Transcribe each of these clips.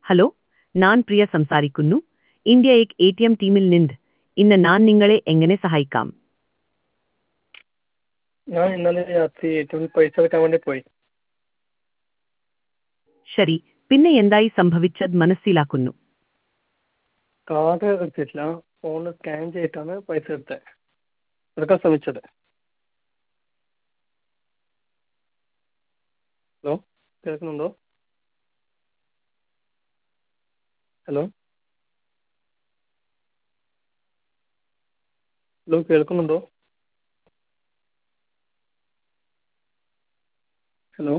Hello ഞാൻ പ്രിയ സംസാരിക്കുന്നു India എക് എ ടി എം ടീമിൽ നിന്ന് ഇന്ന് ഞാൻ നിങ്ങളെ എങ്ങനെ സഹായിക്കാം ഞാൻ ഇന്നലെ രാത്രി എ ടി എമ്മിൽ പൈസ എടുക്കാൻ വേണ്ടി പോയി ശരി പിന്നെ എന്തായി സംഭവിച്ചത് മനസ്സിലാക്കുന്നു കാർഡ് എടുത്തിട്ടില്ല ഫോണിൽ സ്കാൻ ചെയ്തിട്ടാണ് പൈസ എടുത്തത് എടുക്കാൻ ശ്രമിച്ചത് ഹലോ കേൾക്കുന്നുണ്ടോ ഹലോ ഹലോ കേൾക്കുന്നുണ്ടോ ഹലോ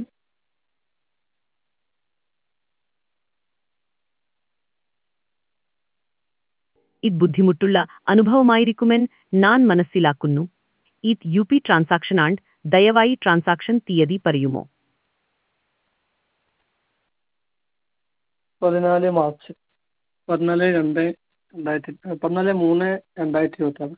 ഇത് ബുദ്ധിമുട്ടുള്ള അനുഭവമായിരിക്കുമെന്ന് ഞാൻ മനസ്സിലാക്കുന്നു ഇത് യു പി ട്രാൻസാക്ഷൻ ആണ് ദയവായി ട്രാൻസാക്ഷൻ തീയതി പറയുമോ പതിനാല് മാർച്ച് പതിനാല് രണ്ട് രണ്ടായിരത്തി പതിനാല് മൂന്ന് രണ്ടായിരത്തി ഇരുപത്താറ്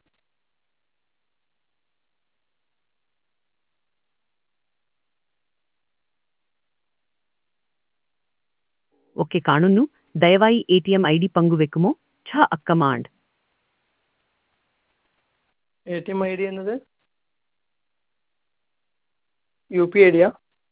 ഒക്കെ കാണുന്നു ദയവായി A T M I D പങ്കുവെക്കുമോ ഛ അക്കമാണ്ട് A T M I D എന്നത് യു പി ഐ ഡിയാ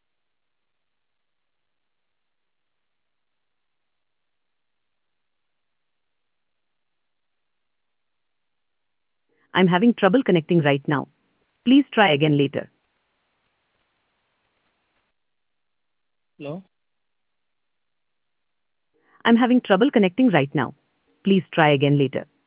I'm having trouble connecting right now. Please try again later. Hello I'm having trouble connecting right now. Please try again later.